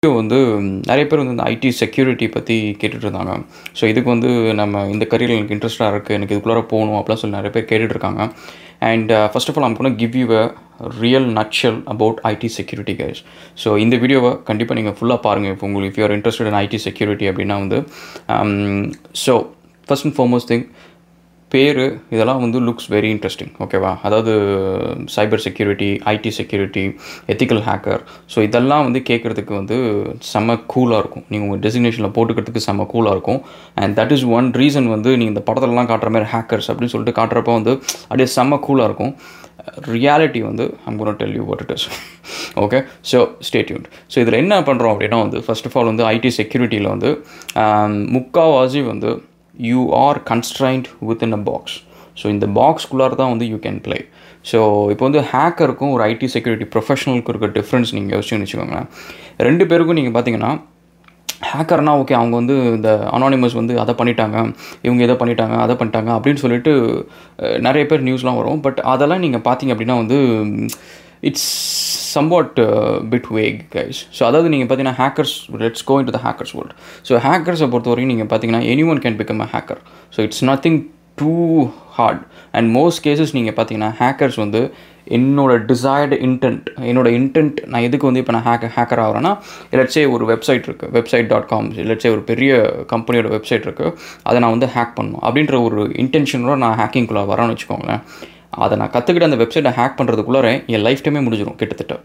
வந்து நிறைய பேர் வந்து இந்த ஐடி செக்யூரிட்டி பற்றி கேட்டுட்டு இருந்தாங்க ஸோ இதுக்கு வந்து நம்ம இந்த கரியரில் எனக்கு இன்ட்ரெஸ்ட்டாக இருக்குது எனக்கு இதுக்குள்ளார போகணும் அப்படிலாம் சொல்லி நிறைய பேர் கேட்டுட்டு இருக்காங்க and first of all I'm gonna give you a real nutshell about IT security guys so இந்த வீடியோவை கண்டிப்பாக நீங்கள் ஃபுல்லாக பாருங்கள் இப்போ உங்களுக்கு if you're interested in IT security அப்படின்னா வந்து so first and foremost thing பேர் இதெல்லாம் வந்து லுக்ஸ் வெரி இன்ட்ரெஸ்டிங் ஓகேவா அதாவது cyber security IT security ethical hacker so இதெல்லாம் வந்து கேட்குறதுக்கு வந்து செம்ம கூலாக இருக்கும் நீங்கள் உங்கள் டெசிக்னேஷனில் போட்டுக்கிறதுக்கு செம்ம கூலாக இருக்கும் and that is one reason வந்து நீங்கள் இந்த படத்துலலாம் காட்டுற மாதிரி ஹேக்கர்ஸ் அப்படின்னு சொல்லிட்டு காட்டுறப்ப வந்து அப்படியே செம்ம கூலாக இருக்கும் ரியாலிட்டி வந்து I'm gonna tell you what it is okay so stay tuned so இதில் என்ன பண்ணுறோம் அப்படின்னா வந்து ஃபர்ஸ்ட் ஆஃப் ஆல் வந்து ஐடி செக்யூரிட்டியில் வந்து முக்கால்வாசி வந்து you are constrained with in a box so இந்த பாக்ஸ்குள்ளார தான் வந்து யூ கேன் ப்ளே ஸோ இப்போ வந்து ஹேக்கருக்கும் ஒரு ஐடி செக்யூரிட்டி ப்ரொஃபஷனலுக்கும் இருக்க டிஃப்ரென்ஸ் நீங்கள் யோசிச்சுன்னு வச்சுக்கோங்களேன் ரெண்டு பேருக்கும் நீங்கள் பார்த்தீங்கன்னா ஹேக்கர்னா ஓகே அவங்க வந்து இந்த அனானிமஸ் வந்து அதை பண்ணிட்டாங்க இவங்க இதை பண்ணிட்டாங்க அதை பண்ணிட்டாங்க அப்படின்னு சொல்லிட்டு நிறைய பேர் நியூஸ்லாம் வரும் பட் அதெல்லாம் நீங்கள் பார்த்தீங்க அப்படின்னா வந்து it's somewhat bit vague guys so அதாவது நீங்கள் பார்த்தீங்கன்னா hackers let's go into the hackers world so ஹேக்கர்ஸை பொறுத்த வரைக்கும் நீங்கள் பார்த்தீங்கன்னா any one can become a hacker so it's nothing too hard and most cases நீங்கள் பார்த்தீங்கன்னா ஹேக்கர்ஸ் வந்து என்னோட டிசைர்டு இன்டென்ட் என்னோட இன்டென்ட் நான் எதுக்கு வந்து இப்போ நான் ஹேக்கர் ஹேக்கர் ஆகிறேன்னா லட்சே ஒரு வெப்சைட் இருக்குது வெப்சைட் டாட் காம் லட்சே ஒரு பெரிய கம்பெனியோட வெப்சைட் இருக்குது அதை நான் வந்து ஹேக் பண்ணணும் அப்படின்ற ஒரு இன்டென்ஷனோட நான் ஹேக்கிங்குள்ளே வரேன்னு வச்சுக்கோங்களேன் அதை நான் கற்றுக்கிட்டு அந்த வெப்சைட்டை ஹேக் பண்ணுறதுக்குள்ளார என் லைஃப் டைமே முடிஞ்சிடும் கிட்டத்தட்ட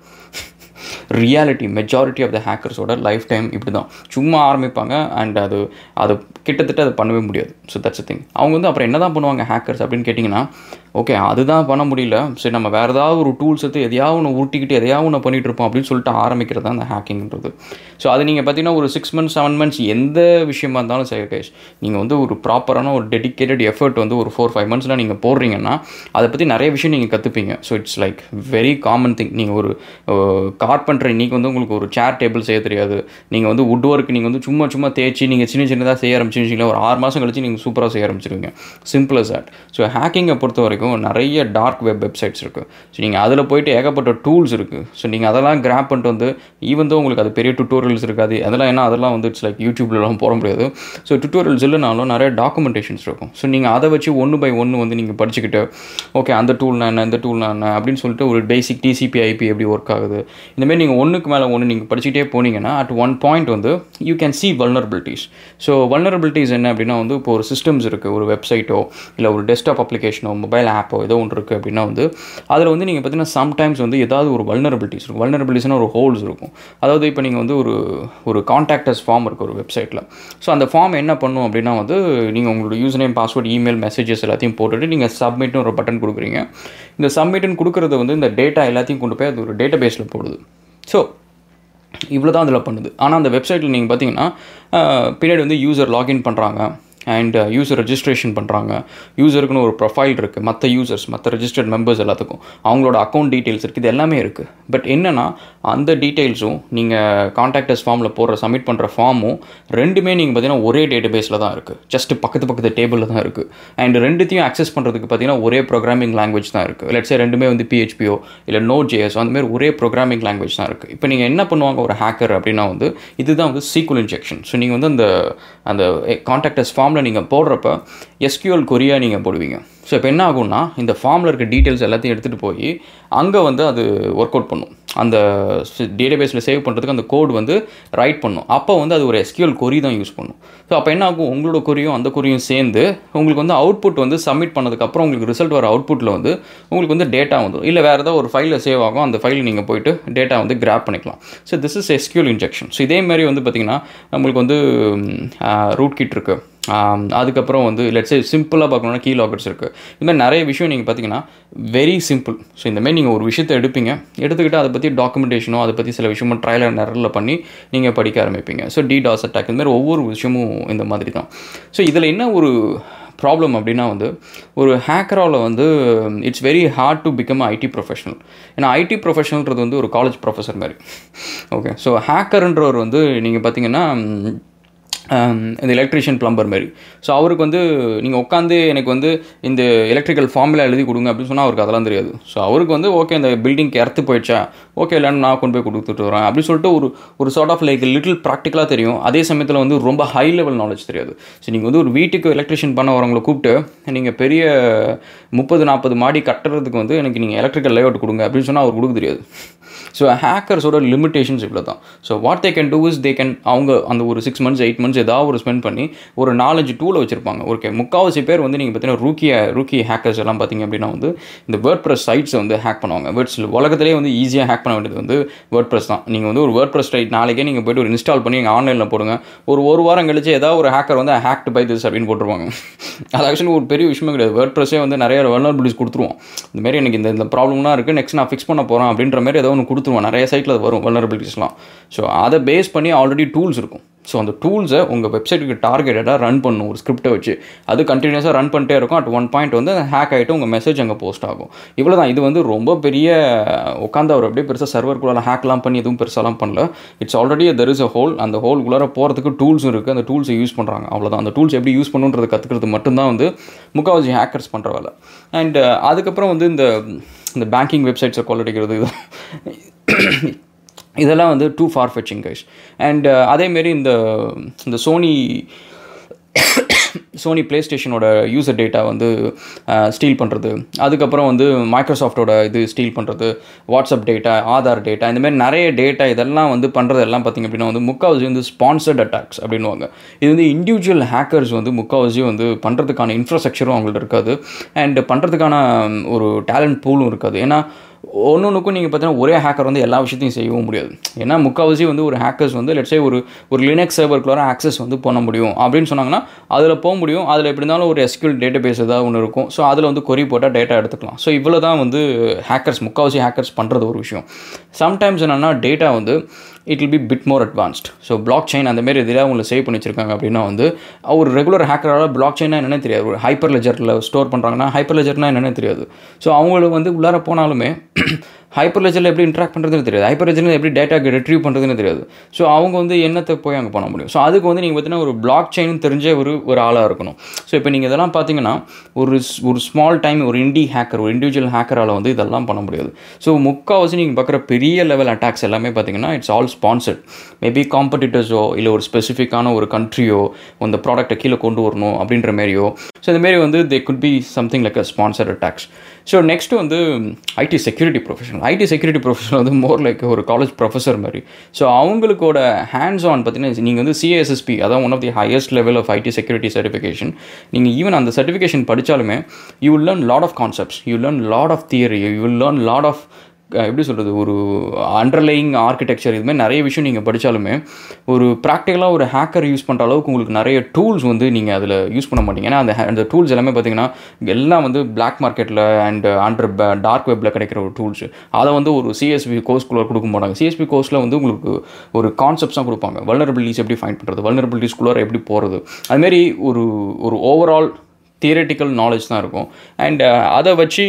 ரியாலிட்டி மெஜாரிட்டி ஆஃப் த ஹேக்கர்ஸோட லைஃப் டைம் இப்படி தான் சும்மா ஆரம்பிப்பாங்க அண்ட் அது அது கிட்டத்தட்ட அதை பண்ணவே முடியாது ஸோ தட்ஸ் திங் அவங்க வந்து அப்புறம் என்ன தான் பண்ணுவாங்க ஹேக்கர்ஸ் அப்படின்னு கேட்டிங்கன்னா ஓகே அதுதான் பண்ண முடியல சரி நம்ம வேறு ஏதாவது ஒரு டூல்ஸ் எடுத்து எதையாவது ஒன்று உருட்டிக்கிட்டு எதையாவது ஒன்று பண்ணிகிட்டு இருப்போம் அப்படின்னு சொல்லிட்டு ஆரம்பிக்கிறது தான் அந்த ஹேக்கிங்கிறது ஸோ அது நீங்கள் பார்த்தீங்கன்னா ஒரு சிக்ஸ் மந்த்ஸ் செவன் மந்த்ஸ் எந்த விஷயமா இருந்தாலும் சரி கேஷ் நீங்கள் வந்து ஒரு ப்ராப்பரான ஒரு டெடிக்கேட்டட் எஃபர்ட் வந்து ஒரு ஃபோர் ஃபைவ் மந்த்ஸில் நீங்கள் போடுறீங்கன்னா அதை பற்றி நிறைய விஷயம் நீங்கள் கற்றுப்பீங்க so it's like very common thing நீங்கள் ஒரு கார்பெண்டர் இன்றைக்கி வந்து உங்களுக்கு ஒரு சேர் டேபிள் செய்ய தெரியாது நீங்கள் வந்து வுட் ஒர்க் நீங்கள் வந்து சும்மா சும்மா தேய்ச்சி நீங்கள் சின்ன சின்னதாக செய்ய ஆரம்பிச்சிருச்சிங்களா ஒரு ஆறு மாதம் கழிச்சு நீங்கள் சூப்பராக செய்ய ஆரம்பிச்சிருவீங்க சிம்பிள் அஸ் தட் ஸோ ஹேக்கிங்கை பொறுத்த வரைக்கும் நிறைய டார்க் வெப் வெப்சைட்ஸ் இருக்குது ஸோ நீங்கள் அதில் போயிட்டு ஏகப்பட்ட டூல்ஸ் இருக்குது ஸோ நீங்கள் அதெல்லாம் கிராப் பண்ணிட்டு வந்து ஈவன் தான் உங்களுக்கு அது பெரிய டுட்டோரியல்ஸ் இருக்காது அதெல்லாம் ஏன்னா அதெல்லாம் வந்து இட்ஸ் லைக் யூடியூப்லலாம் போட முடியாது ஸோ டுட்டோரியல்ஸ் இல்லைனாலும் நிறைய டாக்குமெண்டேஷன்ஸ் இருக்கும் ஸோ நீங்கள் அதை வச்சு ஒன்று பை ஒன்று வந்து நீங்கள் படிச்சுக்கிட்டு ஓகே அந்த டூல்னா என்ன இந்த டூல்னா என்ன அப்படின்னு சொல்லிட்டு ஒரு பேசிக் டிசிபி ஐபி எப்படி ஒர்க் ஆகுது இந்தமாரி நீங்கள் ஒன்றுக்கு மேலே ஒன்று நீங்கள் படிச்சுட்டே போனீங்கன்னா அட் ஒன் பாயிண்ட் வந்து you can see vulnerabilities so vulnerabilities என்ன அப்படின்னா வந்து இப்போ ஒரு சிஸ்டம்ஸ் இருக்குது ஒரு வெப்சைட்டோ இல்லை ஒரு டெஸ்க்டாப் அப்ளிகேஷனோ மொபைல் ஆப்போ ஏதோ ஒன்று இருக்குது அப்படின்னா வந்து அதில் வந்து நீங்கள் பார்த்தீங்கன்னா சம்டைம்ஸ் வந்து ஏதாவது ஒரு வல்னரபிலிட்டிஸ் இருக்கும் வல்னரபிலிட்டிஸ்னால் ஒரு ஹோல்ஸ் இருக்கும் அதாவது இப்போ நீங்கள் வந்து ஒரு ஒரு கான்டாக்டர்ஸ் ஃபார்ம் இருக்குது ஒரு வெப்சைட்டில் ஸோ அந்த ஃபார்ம் என்ன பண்ணும் அப்படின்னா வந்து நீங்கள் உங்களோட username password email messages எல்லாத்தையும் போட்டுட்டு நீங்கள் சப்மிட்னு ஒரு பட்டன் கொடுக்குறீங்க இந்த சப்மிட்னு கொடுக்குறது வந்து இந்த டேட்டா எல்லாத்தையும் கொண்டு போய் அது ஒரு டேட்டா பேஸில் போடுது ஸோ இவ்வளோ தான் அதில் பண்ணுது ஆனால் அந்த வெப்சைட்டில் நீங்கள் பார்த்தீங்கன்னா பின்னாடி வந்து யூசர் லாகின் பண்ணுறாங்க அண்ட் யூசர் ரெஜிஸ்ட்ரேஷன் பண்ணுறாங்க யூசருக்குன்னு ஒரு ப்ரொஃபைல் இருக்குது மற்ற யூசர்ஸ் மற்ற ரெஜிஸ்டர்ட் மெம்பர்ஸ் எல்லாத்துக்கும் அவங்களோட அக்கௌண்ட் டீட்டெயில்ஸ் இருக்குது இது எல்லாமே இருக்குது பட் என்னென்னா அந்த டீட்டெயில்ஸும் நீங்கள் கான்டாக்டர்ஸ் ஃபார்மில் போடுற சப்மிட் பண்ணுற ஃபார்மும் ரெண்டுமே நீங்கள் பார்த்தீங்கன்னா ஒரே டேட்டா பேஸில் தான் இருக்குது ஜஸ்ட் பக்கத்து பக்கத்து டேபிளில் தான் இருக்குது அண்ட் ரெண்டுத்தையும் அக்சஸ் பண்ணுறதுக்கு பார்த்தீங்கன்னா ஒரே ப்ரோக்ராமிங் லாங்குவேஜ் தான் இருக்குது லெட்ஸே ரெண்டுமே வந்து பிஹெச்பியோ இல்லை நோட் ஜேஎஸ் அந்த மாதிரி ஒரே ப்ரோக்ராமிங் லாங்குவேஜ் தான் இருக்குது இப்போ நீங்கள் என்ன பண்ணுவாங்க ஒரு ஹேக்கர் அப்படின்னா வந்து இதுதான் வந்து சீக்குவல் இன்ஜெக்ஷன் ஸோ நீங்கள் வந்து அந்த அந்த கான்டாக்டர்ஸ் ஃபார்மில் நீங்கள் போடுறப்ப எஸ்கியூஎல் கொரியா நீங்கள் போடுவீங்க ஸோ இப்போ என்ன ஆகும்னா இந்த ஃபார்மில் இருக்க டீட்டெயில்ஸ் எல்லாத்தையும் எடுத்துகிட்டு போய் அங்கே வந்து அது ஒர்க் அவுட் பண்ணும் அந்த டேட்டாபேஸில் சேவ் பண்ணுறதுக்கு அந்த கோட் வந்து ரைட் பண்ணும் அப்போ வந்து அது ஒரு எஸ்கியூஎல் கொரி தான் யூஸ் பண்ணும் ஸோ அப்போ என்ன ஆகும் உங்களோட கொரியும் அந்த கொரியும் சேர்ந்து உங்களுக்கு வந்து அவுட்புட் வந்து சப்மிட் பண்ணதுக்கப்புறம் உங்களுக்கு ரிசல்ட் வர அவுட்புட்டில் வந்து உங்களுக்கு வந்து டேட்டா வந்துடும் இல்லை வேறு ஏதாவது ஒரு ஃபைலில் சேவ் ஆகும் அந்த ஃபைலில் நீங்கள் போயிட்டு டேட்டா வந்து கிராப் பண்ணிக்கலாம் so this is SQL injection so இதே மாதிரி வந்து பார்த்திங்கன்னா நம்மளுக்கு வந்து ரூட் கிட் இருக்குது அதுக்கப்புறம் வந்து லெட்ஸே சிம்பிளாக பார்க்கணுன்னா கீ லாக்கர்ஸ் இருக்குது இது மாதிரி நிறைய விஷயம் நீங்கள் பார்த்தீங்கன்னா வெரி சிம்பிள் ஸோ இந்தமாதிரி நீங்கள் ஒரு விஷயத்தை எடுப்பீங்க எடுத்துக்கிட்டு அதை பற்றி டாக்குமெண்டேஷனோ அதை பற்றி சில விஷயமும் ட்ரையல் அண்ட் எரரில் பண்ணி நீங்கள் படிக்க ஆரம்பிப்பீங்க ஸோ டி டாஸ் அட்டாக் இந்த மாதிரி ஒவ்வொரு விஷயமும் இந்த மாதிரி தான் ஸோ இதில் என்ன ஒரு ப்ராப்ளம் அப்படின்னா வந்து ஒரு ஹேக்கரால் வந்து it's very hard to become IT professional ஏன்னா ஐடி ப்ரொஃபஷனல்ன்றது வந்து ஒரு காலேஜ் ப்ரொஃபஸர் மாதிரி ஓகே ஸோ ஹேக்கர்ன்றவர் வந்து நீங்கள் பார்த்தீங்கன்னா இந்த எலக்ட்ரிஷியன் ப்ளம்பர் மாதிரி ஸோ அவருக்கு வந்து நீங்கள் உட்காந்து எனக்கு வந்து இந்த எலக்ட்ரிக்கல் ஃபார்முலா எழுதி கொடுங்க அப்படின்னு சொன்னால் அவருக்கு அதெல்லாம் தெரியாது ஸோ அவருக்கு வந்து ஓகே இந்த பில்டிங் இறத்து போயிடுச்சா ஓகே இல்லைன்னு நான் கொண்டு போய் கொடுத்துட்டு வரேன் அப்படின்னு சொல்லிட்டு ஒரு ஒரு சார்ட் ஆஃப் லைக் லிட்டில் ப்ராக்டிக்கலாக தெரியும் அதே சமயத்தில் வந்து ரொம்ப ஹை லெவல் நாலேஜ் தெரியாது ஸோ நீங்கள் வந்து ஒரு வீட்டுக்கு எலக்ட்ரிஷியன் பண்ண வரவங்களை கூப்பிட்டு நீங்கள் பெரிய முப்பது நாற்பது மாடி கட்டுறதுக்கு வந்து எனக்கு நீங்கள் எலக்ட்ரிக்கல் லேஅவுட் கொடுங்க அப்படின்னு சொன்னால் அவர் கொடுக்க தெரியாது ஸோ ஹேக்கர்ஸோட லிமிடேஷன்ஸ் இவ்வளோ தான் so what they can do is they can அவங்க அந்த ஒரு சிக்ஸ் மந்த்ஸ் எயிட் மந்த்ஸ் ஏதாவது ஒரு ஸ்பெண்ட் பண்ணி ஒரு நாலஞ்சு டூலை வச்சிருப்பாங்க ஓகே முக்கால்வாசி பேர் வந்து நீங்கள் பார்த்தீங்கன்னா ரூக்கிய ரூக்கி ஹேக்கர்ஸ் எல்லாம் பார்த்தீங்க அப்படின்னா வந்து இந்த வேர்ட் ப்ரெஸ் சைட்ஸை வந்து ஹேக் பண்ணுவாங்க வேர்ட்ஸ் உலகத்திலே வந்து ஈஸியாக ஹேக் பண்ண வேண்டியது வந்து வேர்ட் ப்ரெஸ் தான் நீங்கள் வந்து ஒரு வேர்ட் ப்ரெஸ் சைட் நாளைக்கே நீங்கள் போய்ட்டு ஒரு இன்ஸ்டால் பண்ணி எங்கள் ஆன்லைனில் போடுங்க ஒரு ஒரு வாரம் கழிச்சு ஏதாவது ஒரு ஹேக்கர் வந்து ஹேக்ட் பை திஸ் அப்படின்னு போட்டுருவாங்க அது ஆக்சுவலி ஒரு பெரிய விஷயமே கிடையாது வேர்ட் ப்ரெஸ்ஸே வந்து நிறைய வல்னரபிலிட்டிஸ் கொடுத்துருவோம் இந்த மாதிரி எனக்கு இந்த இந்த ப்ராப்ளம்லாம் இருக்குது நெக்ஸ்ட் நான் ஃபிக்ஸ் பண்ண போகிறேன் அப்படின்ற மாதிரி ஏதோ ஒன்று கொடுத்துருவோம் நிறைய சைட்டில் அது வரும் வல்னரபிலிட்டிஸ்லாம் ஸோ அதை பேஸ் பண்ணி ஆல்ரெடி டூல்ஸ் இருக்கும் ஸோ அந்த டூல்ஸை உங்கள் வெப்சைட்டுக்கு டார்கெட்டடாக ரன் பண்ணும் ஒரு ஸ்கிரிப்டை வச்சு அது கண்டினியூஸாக ரன் பண்ணிட்டே இருக்கும் அட் ஒன் பாயிண்ட் வந்து ஹேக் ஆகிட்டு உங்கள் மெசேஜ் அங்கே போஸ்ட் ஆகும் இவ்வளோ தான் இது வந்து ரொம்ப பெரிய உட்காந்து அவர் அப்படியே பெருசாக சர்வர்க்குள்ளே ஹேக்லாம் பண்ணி எதுவும் பெருசாலாம் பண்ணல it's already there is a hole அந்த ஹோல்குள்ளார போகிறதுக்கு டூல்ஸும் இருக்குது அந்த டூல்ஸை யூஸ் பண்ணுறாங்க அவ்வளோதான் அந்த டூல்ஸ் எப்படி யூஸ் பண்ணுன்றது கற்றுக்கிறது மட்டும்தான் வந்து முக்கால்வாசி ஹேக்கர்ஸ் பண்ணுற வேலை அண்ட் அதுக்கப்புறம் வந்து இந்த இந்த பேங்கிங் வெப்சைட்ஸை கொள்ளடிக்கிறது இதெல்லாம் வந்து too far fetching guys and அதேமாரி இந்த இந்த சோனி சோனி ப்ளே ஸ்டேஷனோட யூசர் டேட்டா வந்து ஸ்டீல் பண்ணுறது அதுக்கப்புறம் வந்து மைக்ரோசாஃப்டோட இது ஸ்டீல் பண்ணுறது வாட்ஸ்அப் டேட்டா ஆதார் டேட்டா இந்த மாதிரி நிறைய டேட்டா இதெல்லாம் வந்து பண்ணுறது எல்லாம் பார்த்திங்க அப்படின்னா வந்து முக்கால்வாசி வந்து ஸ்பான்சர்ட் அட்டாக்ஸ் அப்படின்வாங்க இது வந்து இண்டிவிஜுவல் ஹேக்கர்ஸ் வந்து முக்கால்வாசி வந்து பண்ணுறதுக்கான இன்ஃப்ராஸ்ட்ரக்சரும் அவங்கள்ட்ட இருக்காது அண்ட் பண்ணுறதுக்கான ஒரு டேலண்ட் பூலும் இருக்காது ஏன்னா ஒன்று ஒன்றுக்கும் நீங்கள் பார்த்தீங்கன்னா ஒரே ஹேக்கர் வந்து எல்லா விஷயத்தையும் செய்யவும் முடியாது ஏன்னா முக்கால்வாசி வந்து ஒரு ஹேக்கர்ஸ் வந்து லெட்ஸே ஒரு ஒரு லினக்ஸ் சர்வருக்குள்ளார ஆக்சஸ் வந்து பண்ண முடியும் அப்படின்னு சொன்னாங்கன்னா அதில் போக முடியும் அதில் எப்படி இருந்தாலும் ஒரு எஸ்கியூல் டேட்டா பேஸ் ஏதாவது ஒன்று இருக்கும் ஸோ அதில் வந்து கொரி போட்டால் டேட்டா எடுத்துக்கலாம் ஸோ இவ்வளோ தான் வந்து ஹேக்கர்ஸ் முக்கால்வாசி ஹேக்கர்ஸ் பண்ணுறது ஒரு விஷயம் சம்டைம்ஸ் என்னென்னா டேட்டா வந்து it will be bit more advanced so blockchain அந்த மாதிரி இதில் அவங்களை சேவ் பண்ணி வச்சிருக்காங்க அப்படின்னா வந்து ஒரு ரெகுலர் ஹேக்கரால் பிளாக் செயினா என்னென்னு தெரியாது ஒரு ஹைப்பர் லெஜரில் ஸ்டோர் பண்ணுறாங்கன்னா ஹைப்பர் லெஜர்னா என்னென்னு தெரியாது ஸோ அவங்களுக்கு வந்து உள்ளார போனாலுமே ஹைப்பர் லெஜரில் எப்படி இன்ட்ராக்ட் பண்ணுறதுன்னு தெரியாது ஹைப்பர் லெஜரில் எப்படி டேட்டா ரெட்ரீவ் பண்ணுறதுன்னு தெரியாது ஸோ அவங்க வந்து என்னத்தை போய் அங்கே பண்ண முடியும் ஸோ அதுக்கு வந்து நீங்கள் பார்த்தீங்கன்னா ஒரு பிளாக் செயின் தெரிஞ்ச ஒரு ஒரு ஆளாக இருக்கணும் ஸோ இப்போ நீங்கள் இதெல்லாம் பார்த்தீங்கன்னா ஒரு ஒரு ஸ்மால் டைம் ஒரு இண்டி ஹேக்கர் ஒரு இண்டிவிஜுவல் ஹேக்கரால் வந்து இதெல்லாம் பண்ண முடியாது ஸோ முக்கால்வாசி நீங்கள் பார்க்குற பெரிய லெவல் அட்டாக்ஸ் எல்லாமே பார்த்தீங்கன்னா இட்ஸ் ஆல் ஸ்பான்சர்ட் மேபி காம்படிட்டர்ஸோ இல்லை ஒரு ஸ்பெசிஃபிக்கான ஒரு கண்ட்ரியோ அந்த ப்ராடக்ட்டை கீழே கொண்டு வரணும் அப்படின்ற மாதிரியோ ஸோ இந்தமாரி வந்து they could be something like a sponsor attacks so next வந்து IT security professional IT security professional வந்து மோர் லைக் ஒரு காலேஜ் ப்ரொஃபஸர் மாதிரி ஸோ அவங்களுக்கோட ஹேண்ட்ஸ் ஆன் பார்த்தீங்கன்னா நீங்கள் வந்து சிஎஸ்எஸ்பி அதான் one of the highest level of IT security certification நீங்கள் ஈவன் அந்த சர்டிஃபிகேஷன் படித்தாலுமே you will learn lot of concepts you learn lot of theory you will learn lot of எப்படி சொல்கிறது ஒரு அண்டர்லைங் ஆர்கிடெக்சர் இதுமாதிரி நிறைய விஷயம் நீங்கள் படித்தாலுமே ஒரு ப்ராக்டிக்கலாக ஒரு ஹேக்கர் யூஸ் பண்ணுற அளவுக்கு உங்களுக்கு நிறைய டூல்ஸ் வந்து நீங்கள் அதில் யூஸ் பண்ண மாட்டீங்க ஏன்னா அந்த அந்த டூல்ஸ் எல்லாமே பார்த்தீங்கன்னா எல்லாம் வந்து பிளாக் மார்க்கெட்டில் அண்ட் அண்டர் டார்க் வெப்பில் கிடைக்கிற ஒரு டூல்ஸ் அதை வந்து ஒரு சிஎஸ்பி கோர்ஸ்குள்ளே கொடுக்க மாட்டாங்க சிஎஸ்பி கோர்ஸில் வந்து உங்களுக்கு ஒரு கான்செப்ட்ஸ் தான் கொடுப்பாங்க வல்னரபிலிட்டிஸ் எப்படி ஃபைண்ட் பண்ணுறது வல்னரபிலிட்டிஸ்குள்ளார எப்படி போகிறது அதுமாரி ஒரு ஒரு ஓவரால் தியரட்டிக்கல் நாலேஜ் தான் இருக்கும் அண்ட் அதை வச்சு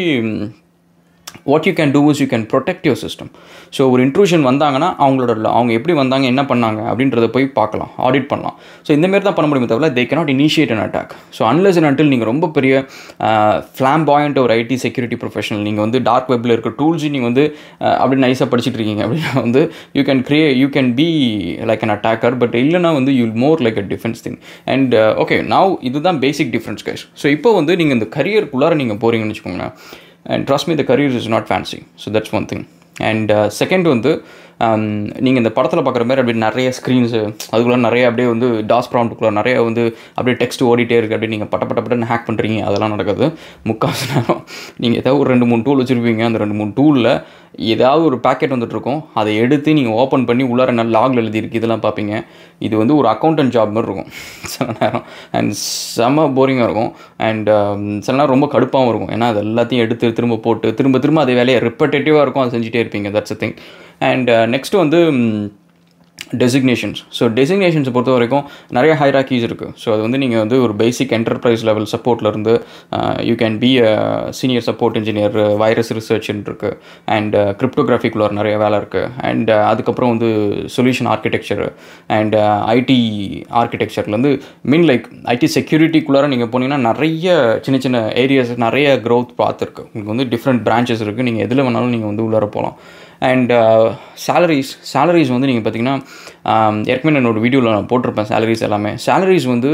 what you can do is you can protect your system so ஒரு இன்ட்ரூஷன் வந்தாங்கன்னா அவங்களோட அவங்க எப்படி வந்தாங்க என்ன பண்ணாங்க அப்படின்றத போய் பார்க்கலாம் ஆடிட் பண்ணலாம் ஸோ இந்தமாரி தான் பண்ண முடியுமே தவிர they cannot initiate an attack so unless and until நீங்கள் ரொம்ப பெரிய ஃப்ளாம் பாயிண்ட் ஒரு ஐடி செக்யூரிட்டி ப்ரொஃபஷனல் நீங்கள் வந்து டார்க் வெப்பில் இருக்க டூல்ஸ் நீங்கள் வந்து அப்படி நைஸாக படிச்சுட்டு இருக்கீங்க அப்படின்னா வந்து you can create you can be like an attacker but இல்லைனா வந்து you more like a defence thing and okay now இதுதான் பேசிக் டிஃப்ரென்ஸ் கைஸ் ஸோ இப்போ வந்து நீங்கள் இந்த கரியருக்குள்ளார நீங்கள் போகிறீங்கன்னு வச்சுக்கோங்களேன் and trust me the career is not fancy so that's one thing and second வந்து நீங்கள் இந்த படத்தில் பார்க்குற மாதிரி அப்படியே நிறைய ஸ்க்ரீன்ஸு அதுக்குள்ளே நிறைய அப்படியே வந்து டாஸ் ப்ராம்ப்டுக்குள்ளே நிறைய வந்து அப்படியே டெக்ஸ்ட் ஓடிட்டே இருக்குது அப்படியே நீங்கள் பட்ட பட்ட பட்டன்னு ஹேக் பண்ணுறீங்க அதெல்லாம் நடக்காது முக்கால்வாசி நேரம் நீங்கள் ஏதாவது ஒரு ரெண்டு மூணு டூல் வச்சுருப்பீங்க அந்த ரெண்டு மூணு டூலில் ஏதாவது ஒரு பேக்கெட் வந்துட்டுருக்கும் அதை எடுத்து நீங்கள் ஓப்பன் பண்ணி உள்ளார என்ன லாகில் எழுதியிருக்கு இதெல்லாம் பார்ப்பீங்க இது வந்து ஒரு அக்கௌண்டன்ட் ஜாப் மாதிரி இருக்கும் சில நேரம் அண்ட் செம்ம போரிங்காக இருக்கும் அண்ட் சில நேரம் ரொம்ப கடுப்பாகவும் இருக்கும் ஏன்னா அது எல்லாத்தையும் எடுத்து திரும்ப போட்டு திரும்ப திரும்ப அதே வேலையை ரிப்பட்டேட்டிவாக இருக்கும் அதை செஞ்சுட்டே இருப்பீங்க that's a thing and next வந்து டெசிக்னேஷன்ஸ் ஸோ டெசிக்னேஷன்ஸை பொறுத்த வரைக்கும் நிறைய ஹைராக்கீஸ் இருக்குது ஸோ அது வந்து நீங்கள் வந்து ஒரு பேசிக் என்டர்பிரைஸ் லெவல் சப்போர்ட்லேருந்து you can be a senior support engineer virus ரிசர்ச்னு இருக்குது அண்ட் கிரிப்டோகிராஃபிக்குள்ள நிறைய வேலை இருக்குது அண்ட் அதுக்கப்புறம் வந்து சொல்யூஷன் ஆர்கிடெக்சர் அண்ட் ஐடி ஆர்கிடெக்சர்லேருந்து மீன் லைக் ஐடி செக்யூரிட்டிக்குள்ளார நீங்கள் போனீங்கன்னா நிறைய சின்ன சின்ன ஏரியாஸ் நிறைய க்ரோத் பார்த்துருக்கு உங்களுக்கு வந்து டிஃப்ரெண்ட் பிரான்ச்சஸ் இருக்குது நீங்கள் எதில் வேணாலும் நீங்கள் வந்து உள்ளார போகலாம் அண்ட் சேலரிஸ் சேலரிஸ் வந்து நீங்கள் பார்த்தீங்கன்னா ஏற்கனவே என்னோட வீடியோவில் நான் போட்டிருப்பேன் சேலரிஸ் எல்லாமே சேலரிஸ் வந்து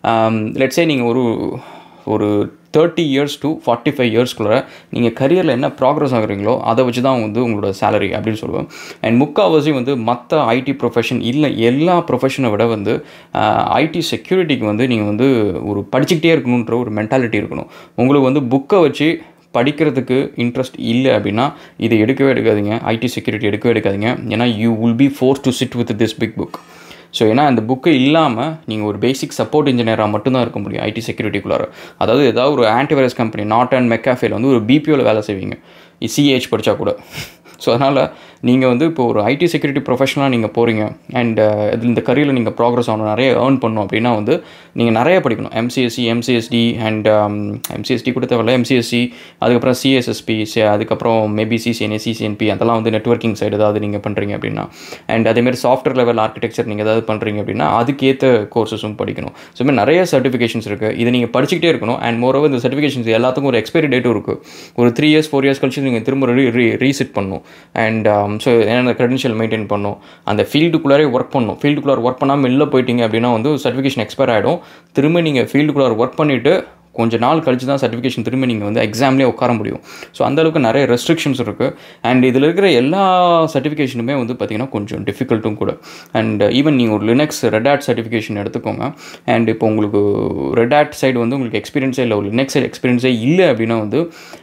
லெட்ஸே நீங்கள் ஒரு ஒரு thirty years to forty five இயர்ஸ்க்குள்ளே நீங்கள் கரியரில் என்ன ப்ராக்ரஸ் ஆகுறீங்களோ அதை வச்சு தான் வந்து உங்களோட சேலரி அப்படின்னு சொல்லுவேன் அண்ட் முக்கால்வாசி வந்து மற்ற ஐடி ப்ரொஃபஷன் இல்லை எல்லா ப்ரொஃபஷனை விட வந்து ஐடி செக்யூரிட்டிக்கு வந்து நீங்கள் வந்து ஒரு படிச்சுக்கிட்டே இருக்கணுன்ற ஒரு மென்டாலிட்டி இருக்கணும் உங்களுக்கு வந்து புக்கை வச்சு படிக்கிறதுக்கு இன்ட்ரெஸ்ட் இல்லை அப்படின்னா இதை எடுக்கவே எடுக்காதீங்க ஐடி செக்யூரிட்டி எடுக்கவே எடுக்காதீங்க ஏன்னா you will be force to sit with this big book so ஏன்னா அந்த புக்கு இல்லாமல் நீங்கள் ஒரு பேசிக் சப்போர்ட் இன்ஜினியராக மட்டும்தான் இருக்க முடியும் ஐடி செக்யூரிட்டிக்குள்ளார அதாவது ஏதாவது ஒரு ஆன்டிவைரஸ் கம்பெனி நாட் அண்ட் மெக்காஃபேல வந்து ஒரு பிபிஓவில் வேலை செய்வீங்க சிஏஹெச் படித்தா கூட ஸோ அதனால் நீங்கள் வந்து இப்போ ஒரு ஐடி செக்யூரிட்டி ப்ரொஃபஷனலாக நீங்கள் போகிறீங்க அண்ட் இதில் இந்த கரியரில் நீங்கள் ப்ராக்ரஸ் ஆகணும் நிறைய ஏர்ன் பண்ணணும் அப்படின்னா வந்து நீங்கள் நிறைய படிக்கணும் எம்சிஎஸ்சி எம்சிஎஸ்டி அண்ட் எம்சிஎஸ்டி கூட தேவையில்ல எம்சிஎஸ்சி அதுக்கப்புறம் சிஎஸ்எஸ்பி அதுக்கப்புறம் மேபி சிசிஎன்ஏ சிசிஎன்பி அதெல்லாம் வந்து நெட்ஒர்க்கிங் சைடு ஏதாவது நீங்கள் பண்ணுறீங்க அப்படின்னா அண்ட் அதேமாதிரி சாஃப்ட்வேர் லெவல் ஆர்கிடெக்சர் நீங்கள் ஏதாவது பண்ணுறீங்க அப்படின்னா அதுக்கேற்ற கோர்சஸும் படிக்கணும் ஸோ மாதிரி நிறைய சர்டிஃபிகேஷன்ஸ் இருக்குது இதை நீங்கள் படிச்சுக்கிட்டே இருக்கணும் அண்ட் மோரோவர் இந்த சர்டிஃபிகேஷன்ஸ் எல்லாத்துக்கும் ஒரு எக்ஸ்பைரி டேட்டும் இருக்குது ஒரு த்ரீ இயர்ஸ் ஃபோர் இயர்ஸ் கழிச்சு நீங்கள் திரும்ப ரீ ரீ ரீசெட் பண்ணணும் அண்ட் ஸோ என்னென்ன க்ரெடென்ஷியல் மெயின்டைன் பண்ணும் அந்த ஃபீல்டுக்குள்ளாரே ஒர்க் பண்ணணும் ஃபீல்டுக்குள்ளார ஒர்க் பண்ணாமல் வெளில போயிட்டீங்க அப்படின்னா வந்து சர்டிஃபிகேஷன் எக்ஸ்பயர் ஆகிடும் திரும்ப நீங்கள் ஃபீல்டுக்குள்ளார ஒர்க் பண்ணிவிட்டு கொஞ்சம் நாள் கழிச்சு தான் சர்டிஃபிகேஷன் திரும்ப நீங்கள் வந்து எக்ஸாம்லேயே உட்கார முடியும் ஸோ அந்தளவுக்கு நிறைய ரெஸ்ட்ரிக்ஷன்ஸ் இருக்குது அண்ட் இதில் இருக்கிற எல்லா சர்டிஃபிகேஷனுமே வந்து பார்த்திங்கன்னா கொஞ்சம் டிஃபிகல்ட்டும் கூட அண்ட் ஈவன் நீங்கள் ஒரு லினக்ஸ் ரெட் ஆட் சர்டிஃபிகேஷன் எடுத்துக்கோங்க அண்ட் இப்போ உங்களுக்கு ரெட் ஆட் சைடு வந்து உங்களுக்கு எக்ஸ்பீரியன்ஸே இல்லை ஒரு லினக்ஸ் சைடு எக்ஸ்பீரியன்ஸே இல்லை அப்படின்னா வந்து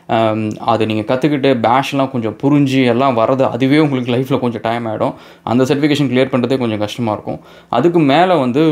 அதை நீங்கள் கற்றுக்கிட்டு பேஷ்லாம் கொஞ்சம் புரிஞ்சு எல்லாம் வரது அதுவே உங்களுக்கு லைஃப்பில் கொஞ்சம் டைம் ஆகிடும் அந்த சர்டிஃபிகேஷன் கிளியர் பண்ணுறதே கொஞ்சம் கஷ்டமாக இருக்கும் அதுக்கு மேலே வந்து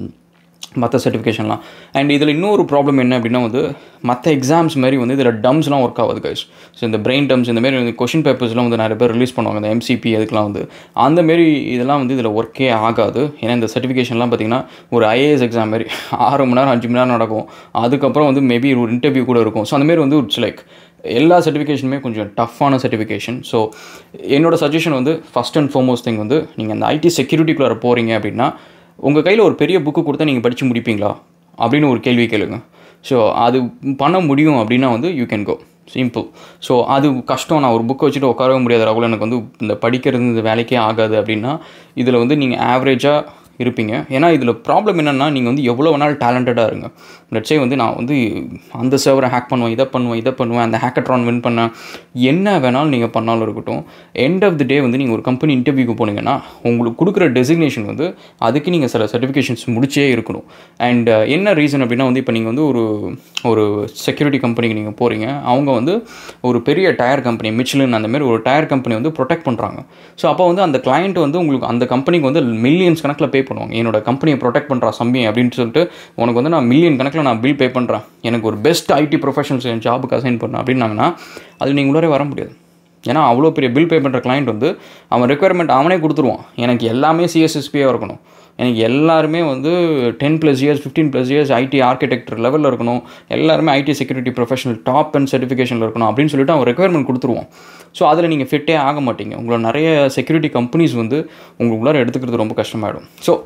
மற்ற சர்டிஃபிகேஷன்லாம் அண்ட் இதில் இன்னொரு ப்ராப்ளம் என்ன அப்படின்னா வந்து மற்ற எக்ஸாம்ஸ் மாதிரி வந்து இதில் டம்ஸ்லாம் ஒர்க் ஆகுது கைஸ் ஸோ இந்த பிரெயின் டம்ஸ் இந்த மாதிரி வந்து கொஷின் பேப்பர்ஸ்லாம் வந்து நிறைய பேர் ரிலீஸ் பண்ணுவாங்க இந்த எம்சிபி அதுக்கெலாம் வந்து அந்த மாரி இதெல்லாம் வந்து இதில் ஒர்க்கே ஆகாது ஏன்னா இந்த சர்டிஃபிகேஷன்லாம் பார்த்திங்கன்னா ஒரு ஐஏஎஸ் எக்ஸாம் மாதிரி ஆறு மணி நேரம் அஞ்சு மணி நேரம் நடக்கும் அதுக்கப்புறம் வந்து மேபி ஒரு இன்டர்வியூ கூட இருக்கும் ஸோ அந்தமாரி வந்து இட்ஸ் லைக் எல்லா சர்டிஃபிகேஷனுமே கொஞ்சம் டஃப்பான சர்டிஃபிகேஷன் ஸோ என்னோடய சஜஷன் வந்து ஃபஸ்ட் அண்ட் ஃபார்மோஸ்ட் திங் வந்து நீங்கள் அந்த ஐடி செக்யூரிட்டிக்குள்ளே போகிறீங்க அப்படின்னா உங்கள் கையில் ஒரு பெரிய புக்கு கொடுத்தா நீங்கள் படித்து முடிப்பீங்களா அப்படின்னு ஒரு கேள்வி கேளுங்க ஸோ அது பண்ண முடியும் அப்படின்னா வந்து you can go simple so அது கஷ்டம் நான் ஒரு புக்கை வச்சுட்டு உட்காரவே முடியாது ராகுல் எனக்கு வந்து இந்த படிக்கிறது இந்த வேலைக்கே ஆகாது அப்படின்னா இதில் வந்து நீங்கள் ஆவரேஜாக இருப்பீங்க ஏன்னா இதில் ப்ராப்ளம் என்னென்னா நீங்கள் வந்து எவ்வளோ வேணாலும் டேலண்டடாக இருங்க லட்சே வந்து நான் வந்து அந்த சர்வரை ஹேக் பண்ணுவேன் இதை பண்ணுவேன் இதை பண்ணுவேன் அந்த ஹேக்கட்ரான் வின் பண்ணேன் என்ன வேணாலும் நீங்கள் பண்ணாலும் இருக்கட்டும் எண்ட் ஆஃப் தி டே வந்து நீங்கள் ஒரு கம்பெனி இன்டர்வியூக்கு போனீங்கன்னா உங்களுக்கு கொடுக்குற டெசிக்னேஷன் வந்து அதுக்கு நீங்கள் சில சர்டிஃபிகேஷன்ஸ் முடிச்சே இருக்கணும் அண்ட் என்ன ரீசன் அப்படின்னா வந்து இப்போ நீங்கள் வந்து ஒரு ஒரு செக்யூரிட்டி கம்பெனிக்கு நீங்கள் போகிறீங்க அவங்க வந்து ஒரு பெரிய டயர் கம்பெனி மிச்சிலின் அந்த மாதிரி ஒரு டயர் கம்பெனி வந்து ப்ரொடெக்ட் பண்ணுறாங்க ஸோ அப்போ வந்து அந்த கிளைண்ட் வந்து உங்களுக்கு அந்த கம்பெனிக்கு வந்து மில்லியன்ஸ் கணக்கில் பே பண்ணுவாங்க என்னோட கம்பெனியை ப்ரொடெக்ட் பண்ணுறா சம்பி அப்படின்னு சொல்லிட்டு உனக்கு வந்து நான் மில்லியன் கணக்கில் நான் பில் பே பண்ணுறேன் எனக்கு ஒரு பெஸ்ட் ஐடி ப்ரொஃபஷனல்ஸ் என் ஜாபுக்கு அசைன் பண்ணேன் அப்படின்னாங்கன்னா அது நீங்கள் உள்ளே வர முடியாது ஏன்னா அவ்வளோ பெரிய பில் பே பண்ணுற கிளைண்ட் வந்து அவன் ரெக்குயர்மெண்ட் அவனே கொடுத்துருவான் எனக்கு எல்லாமே சிஎஸ்எஸ்பியாக இருக்கணும் எனக்கு எல்லாருமே வந்து ten plus years fifteen plus years IT architect லெவலில் இருக்கணும் எல்லாருமே IT security professional top and சர்டிஃபிகேஷனில் இருக்கணும் அப்படின்னு சொல்லிட்டு அவன் ரெக்குயர்மெண்ட் கொடுத்துருவான் ஸோ அதில் நீங்கள் ஃபிட்டே ஆக மாட்டீங்க உங்களோட நிறைய செக்யூரிட்டி கம்பெனிஸ் வந்து உங்களுக்குள்ளார எடுத்துக்கிறது ரொம்ப கஷ்டமாயிடும் ஸோ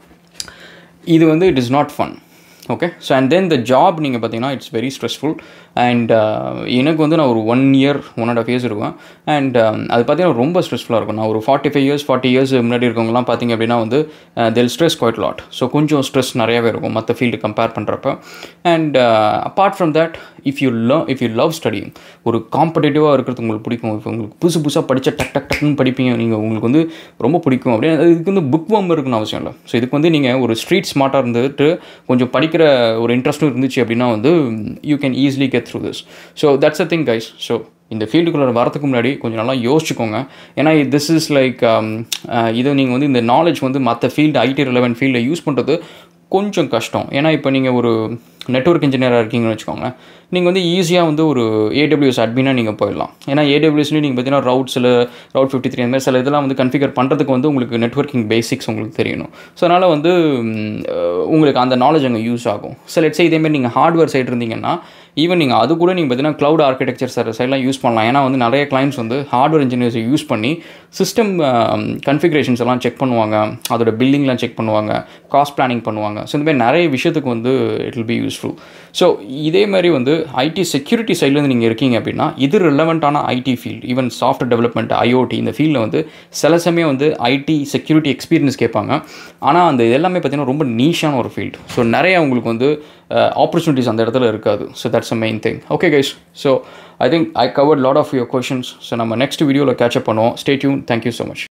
இது வந்து it is not fun okay so and then the job நீங்கள் பார்த்தீங்கன்னா இட்ஸ் வெரி ஸ்ட்ரெஸ்ஃபுல் அண்ட் எனக்கு வந்து நான் ஒரு one year one and half years இருக்கும் அண்ட் அது பார்த்தீங்கன்னா ரொம்ப ஸ்ட்ரெஸ்ஃபுல்லாக இருக்கும் நான் ஒரு forty five years forty years முன்னாடி இருக்கவங்கலாம் பார்த்தீங்க அப்படின்னா வந்து they'll stress quite lot so கொஞ்சம் ஸ்ட்ரெஸ் நிறையாவே இருக்கும் மற்ற ஃபீல்டு கம்பேர் பண்ணுறப்ப and apart from that if you love if you love studying ஒரு காம்படேட்டிவாக இருக்கிறது உங்களுக்கு பிடிக்கும் இப்போ உங்களுக்கு புதுசு புதுசாக படித்த டக் டக் டக்குன்னு படிப்பீங்க நீங்கள் உங்களுக்கு வந்து ரொம்ப பிடிக்கும் அப்படின்னு இதுக்கு வந்து புக் வாம் இருக்குன்னு அவசியம் இல்லை ஸோ இதுக்கு வந்து நீங்கள் ஒரு ஸ்ட்ரீட் ஸ்மார்ட்டாக இருந்துட்டு கொஞ்சம் படிக்கிற ஒரு இன்ட்ரெஸ்ட்டும் இருந்துச்சு அப்படின்னா வந்து you can easily get through this so that's a thing guys so இந்த ஃபீல்டுக்குள்ளே வரதுக்கு முன்னாடி கொஞ்சம் நல்லா யோசிச்சுக்கோங்க ஏன்னா திஸ் இஸ் லைக் இதை நீங்கள் வந்து இந்த நாலேஜ் வந்து மற்ற ஃபீல்டு ஐடி ரிலவெண்ட் ஃபீல்டை யூஸ் பண்ணுறது கொஞ்சம் கஷ்டம் ஏன்னா இப்போ நீங்கள் ஒரு நெட்ஒர்க் இன்ஜினியராக இருக்கீங்கன்னு வச்சுக்கோங்க நீங்கள் வந்து ஈஸியாக வந்து ஒரு ஏடபிள்யூஎஸ் அட்மினாக நீங்கள் போயிடலாம் ஏன்னா ஏடபிள்யூஎஸ்லேயும் நீங்கள் பார்த்தீங்கன்னா ரவுட்ஸில் ரவுட் ஃபிஃப்டி த்ரீ அந்த மாதிரி சில இதெல்லாம் வந்து கன்ஃபிகர் பண்ணுறதுக்கு வந்து உங்களுக்கு நெட்ஒர்க்கிங் பேசிக்ஸ் உங்களுக்கு தெரியணும் ஸோ அதனால் வந்து உங்களுக்கு அந்த நாலேஜ் அங்கே யூஸ் ஆகும் ஸோ லெட்ஸே இதேமாதிரி நீங்கள் ஹார்ட்வேர் சைடு இருந்தீங்கன்னா ஈவன் நீங்கள் அது கூட நீங்கள் பார்த்தீங்கன்னா க்ளவுட் ஆர்கிடெக்சர் சார் சைட்லாம் யூஸ் பண்ணலாம் ஏன்னா வந்து நிறைய கிளைண்ட்ஸ் வந்து ஹார்ட்வேர் இன்ஜினியர்ஸை யூஸ் பண்ணி சிஸ்டம் கன்ஃபிகரேஷன்ஸ் எல்லாம் செக் பண்ணுவாங்க அதோட பில்லிங்லாம் செக் பண்ணுவாங்க காஸ்ட் பிளானிங் பண்ணுவாங்க ஸோ இந்த மாதிரி நிறைய விஷயத்துக்கு வந்து it will be useful so இதே மாதிரி வந்து ஐடி செக்யூரிட்டி சைட்லேருந்து நீங்கள் இருக்கீங்க அப்படின்னா இது ரிலவெண்ட்டான IT field even software development IOT இந்த ஃபீல்டில் வந்து சில சமயம் வந்து ஐடி செக்யூரிட்டி எக்ஸ்பீரியன்ஸ் கேட்பாங்க ஆனால் அந்த இது எல்லாமே பார்த்தீங்கன்னா ரொம்ப நீஷான ஒரு ஃபீல்டு ஸோ நிறைய உங்களுக்கு வந்து ஆப்பர்ச்சுனிட்டிஸ் அந்த இடத்துல இருக்காது so that's a main thing okay guys so I think I covered lot of your questions so நம்ம நெக்ஸ்ட் வீடியோவில் கேட்சப் பண்ணுவோம் stay tune thank you so much